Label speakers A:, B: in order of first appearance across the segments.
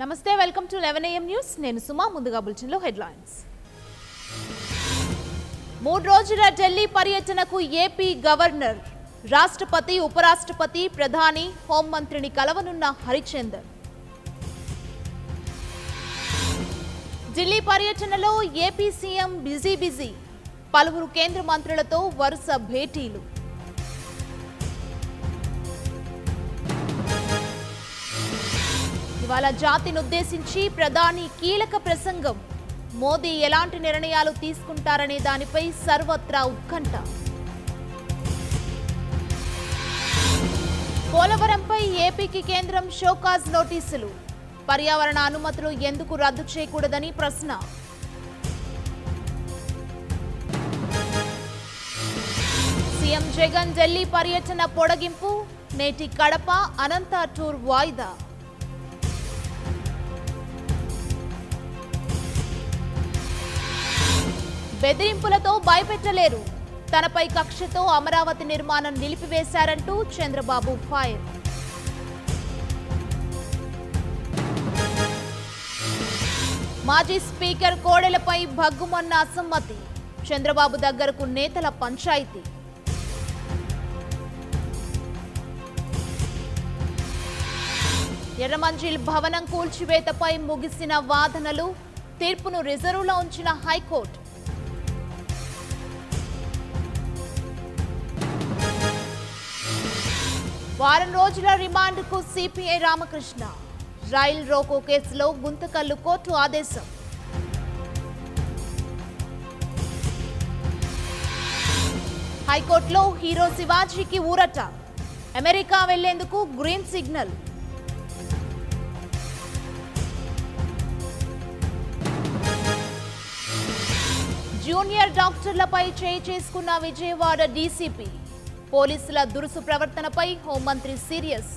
A: నమస్తే welcome to eleven AM news నేను సుమా ముందుగా బులెటిన్లో హెడ్లైన్స్ మూడు రోజుల ఢిల్లీ పర్యటనకు ఏపీ గవర్నర్ రాష్ట్రపతి ఉపరాష్ట్రపతి ప్రధాని హోంమంత్రిని కలవనున్న హరిచందర్ ఢిల్లీ పర్యటనలో ఏపీ సీఎం బిజీ బిజీ పలువురు కేంద్ర మంత్రులతో వరుస భేటీలు ఇవాళ జాతినుద్దేశించి ప్రధాని కీలక ప్రసంగం మోదీ ఎలాంటి నిర్ణయాలు తీసుకుంటారనే దానిపై సర్వత్రా ఉత్కంఠ పోలవరంపై ఏపీకి కేంద్రం షోకాజ్ నోటీసులు పర్యావరణ అనుమతులు ఎందుకు రద్దు చేయకూడదని ప్రశ్న సీఎం జగన్ ఢిల్లీ పర్యటన పొడగింపు నేటి కడప అనంత టూర్ వాయిదా బెదిరింపులతో భయపెట్టలేరు తనపై కక్షతో అమరావతి నిర్మాణం నిలిపివేశారంటూ చంద్రబాబు ఫైర్ మాజీ స్పీకర్ కోడెలపై భగ్గుమన్న అసమ్మతి చంద్రబాబు దగ్గరకు నేతల పంచాయతీ ఎర్రమంజిల్ భవనం కూల్చివేతపై ముగిసిన వాదనలు తీర్పును రిజర్వులో ఉంచిన హైకోర్టు వారం రోజుల రిమాండ్కు సిపిఐ రామకృష్ణ రైల్ రోకో కేసులో గుంతకల్లు కోర్టు ఆదేశం హైకోర్టులో హీరో శివాజీకి ఊరట అమెరికా వెళ్లేందుకు గ్రీన్ సిగ్నల్ జూనియర్ డాక్టర్లపై చేయి చేసుకున్న విజయవాడ డీసీపీ పోలీసుల దురుసు ప్రవర్తనపై హోంమంత్రి సీరియస్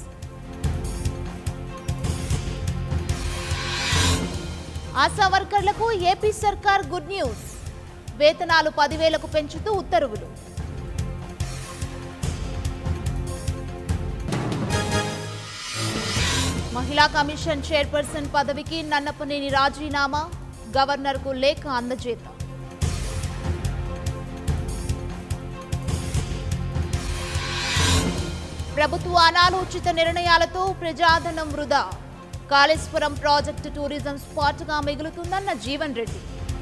A: ఆశా వర్కర్లకు ఏపీ సర్కార్ గుడ్ న్యూస్ వేతనాలు పదివేలకు పెంచుతూ ఉత్తర్వులు మహిళా కమిషన్ చైర్పర్సన్ పదవికి నన్నపనేని రాజీనామా గవర్నర్కు లేఖ అందజేత ప్రభుత్వ అనాలోచిత నిర్ణయాలతో ప్రజాధనం వృధా కాళేశ్వరం ప్రాజెక్టు టూరిజం స్పాట్గా మిగులుతుందన్న జీవన్ రెడ్డి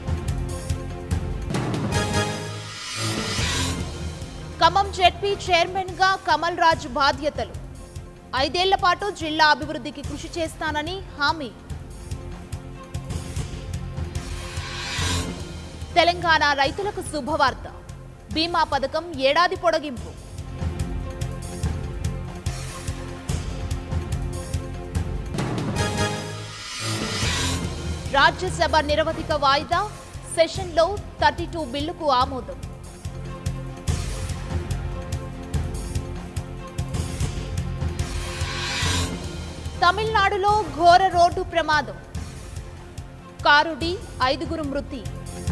A: ఖమ్మం జెడ్పీ చైర్మన్ గా కమల్ రాజు బాధ్యతలు ఐదేళ్ల పాటు జిల్లా అభివృద్ధికి కృషి చేస్తానని హామీ తెలంగాణ రైతులకు శుభవార్త బీమా పథకం ఏడాది పొడిగింపు రాజ్యసభ నిరవధిక వాయిదా సెషన్లో థర్టీ టూ బిల్లుకు ఆమోదం తమిళనాడులో ఘోర రోడ్డు ప్రమాదం కారుడి ఐదుగురు మృతి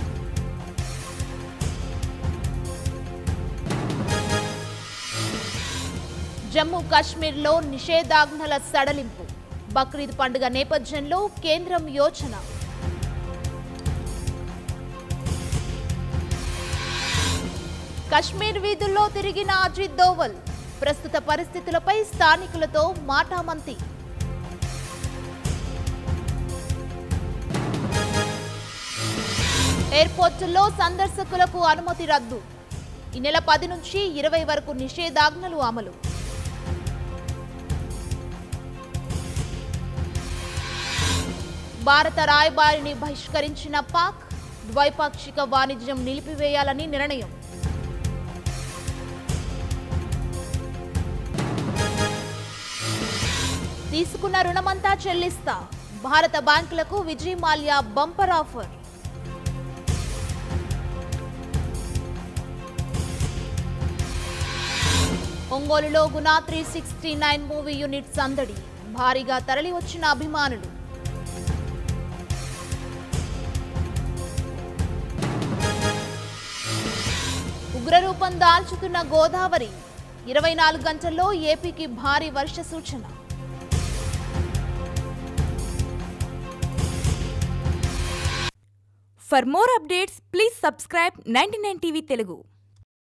A: జమ్మూ కాశ్మీర్లో నిషేధాజ్ఞల సడలింపు బక్రీద్ పండుగ నేపథ్యంలో కేంద్రం యోచన కశ్మీర్ వీధుల్లో తిరిగిన అజిత్ దోవల్ ప్రస్తుత పరిస్థితులపై స్థానికులతో మాటామంతి ఎయిర్పోర్టుల్లో సందర్శకులకు అనుమతి రద్దు ఈ నెల పది నుంచి ఇరవై వరకు నిషేధాజ్ఞలు అమలు భారత రాయబారిని బహిష్కరించిన పాక్ ద్వైపాక్షిక వాణిజ్యం నిలిపివేయాలని నిర్ణయం తీసుకున్న రుణమంతా చెల్లిస్తా భారత బ్యాంకులకు విజయ్ మాల్యా బంపర్ ఆఫర్ ఒంగోలులో Guna three sixty nine movie unit సందడి భారీగా తరలి వచ్చిన అభిమానులు ఉగ్రరూపం దాల్చుతున్న గోదావరి ఇరవై నాలుగు గంటల్లో ఏపీకి భారీ వర్ష సూచన
B: for more updates please subscribe ninety TV Telugu